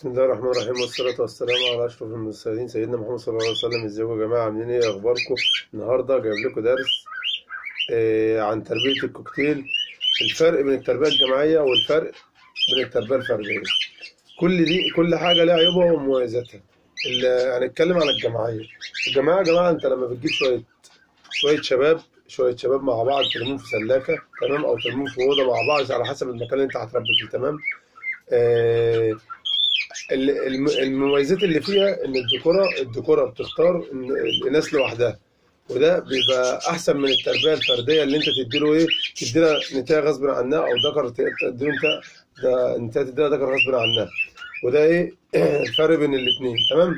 بسم الله الرحمن الرحيم والصلاة والسلام على أشرف المرسلين سيدنا محمد صلى الله عليه وسلم ازيكم يا جماعة عاملين ايه أخباركم النهاردة جايب لكم درس آه عن تربية الكوكتيل الفرق بين التربية الجماعية والفرق بين التربية الفردية كل دي كل حاجة لها عيوبها ومميزاتها ال- هنتكلم عن الجماعية الجماعة يا جماعة أنت لما بتجيب شوية شوية شباب شوية شباب مع بعض ترميهم في سلاكة تمام أو ترميهم في أوضة مع بعض على حسب المكان اللي أنت هتربي فيه تمام آه ال- الم- المميزات اللي فيها ان الديكوره الديكوره بتختار إن الاناث لوحدها وده بيبقى احسن من التربيه الفرديه اللي انت تديله ايه تديله نتايه غصب عنها او ذكر تديله انت ده انت تديله ذكر غصب عنها وده ايه الفرق بين الاثنين تمام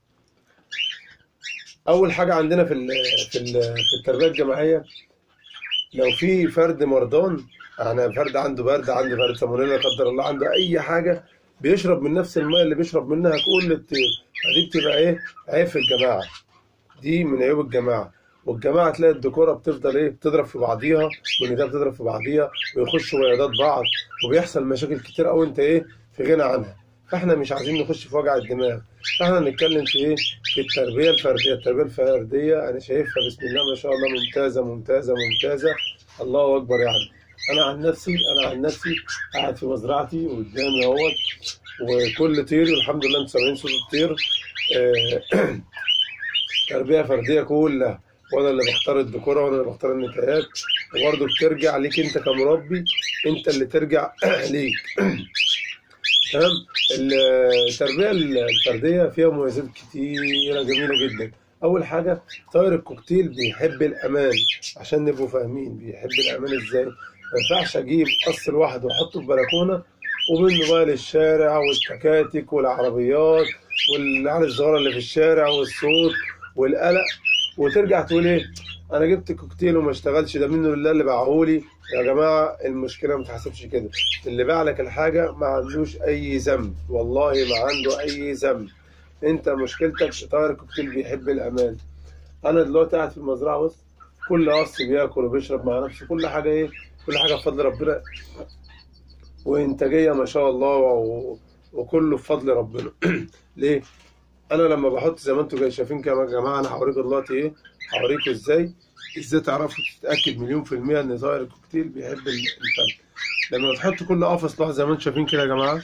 اول حاجه عندنا في ال في ال في التربيه الجماعيه لو في فرد مرضان يعني فرد عنده برد عنده فرد سالمونيلا لا قدر الله عنده اي حاجه بيشرب من نفس الميه اللي بيشرب منها كل الطير فدي بتبقى ايه عيب في الجماعه دي من عيوب الجماعه والجماعه تلاقي الديكوره بتفضل ايه بتضرب في بعضيها والنداء بتضرب في بعضيها ويخشوا بياضات بعض وبيحصل مشاكل كتير قوي انت ايه في غنى عنها فاحنا مش عايزين نخش في وجع الدماغ فاحنا نتكلم في ايه في التربيه الفرديه التربيه الفرديه انا شايفها بسم الله ما شاء الله ممتازه ممتازه ممتازه الله اكبر يعني انا عن نفسي انا عن نفسي قاعد في مزرعتي وقدامي اهوت وكل طير الحمد لله انتوا سامعين صوت الطير آه، تربيه فرديه كلها وانا اللي بختار الديكوره وانا اللي بختار النتايات وبرضه بترجع ليك انت كمربي انت اللي ترجع ليك تمام التربيه الفرديه فيها مميزات كتيره جميله جدا اول حاجه طائر الكوكتيل بيحب الامان عشان نبقوا فاهمين بيحب الامان ازاي ما ينفعش اجيب قص لوحده واحطه في بلكونه ومنه بقى للشارع والتكاتك والعربيات والعيال الصغيره اللي في الشارع والصوت والقلق وترجع تقول ايه انا جبت كوكتيل وما اشتغلش ده منه لله اللي باعهولي يا جماعه المشكله ما تحسبش كده اللي باع لك الحاجه ما عندوش اي ذنب والله ما عنده اي ذنب انت مشكلتك طائر الكوكتيل بيحب الامان انا دلوقتي قاعد في المزرعه بص كل قص بياكل وبيشرب مع نفسه كل حاجه ايه كل حاجه بفضل ربنا وانتاجيه ما شاء الله و... وكله بفضل ربنا ليه انا لما بحط زي ما انتم جاي شايفين كده يا جماعه انا هوريكم دلوقتي ايه هوريكم ازاي ازاي تعرفوا تتاكد مليون في الميه ان طائر الكوكتيل بيحب ال- الفن لما تحط كل قفص لوحده زي ما انتم شايفين كده يا جماعه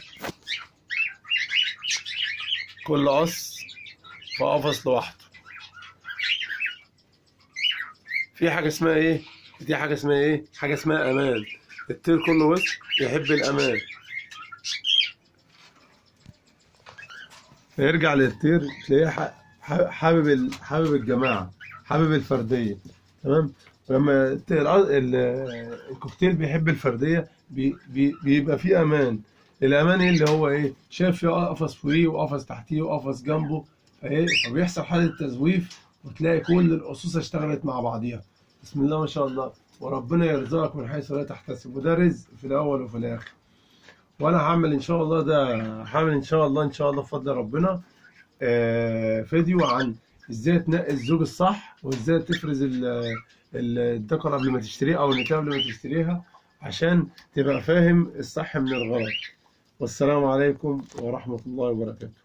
كل قص في قفص لوحده في حاجه اسمها ايه دي حاجه اسمها ايه حاجه اسمها امان الطير كله بص يحب الامان فيرجع للطير تلاقيه ح- ح- حابب ال- حابب الجماعه حابب الفرديه تمام ولما الطير ال- الكوكتيل بيحب الفرديه بي بي بيبقى فيه امان الامان ايه اللي هو ايه شايف فيه قفص فوقيه وقفص تحتيه وقفص جنبه فايه فبيحصل حاله تزويف وتلاقي كل الاسس اشتغلت مع بعضيها بسم الله ما شاء الله وربنا يرزقك من حيث لا تحتسب وده رزق في الاول وفي الاخر وانا هعمل ان شاء الله ده هعمل ان شاء الله ان شاء الله بفضل ربنا آه، فيديو عن ازاي تنقي الزوج الصح وازاي تفرز ال- ال- الذكر قبل ما تشتريه او النتايه قبل ما تشتريها عشان تبقى فاهم الصح من الغلط والسلام عليكم ورحمة الله وبركاته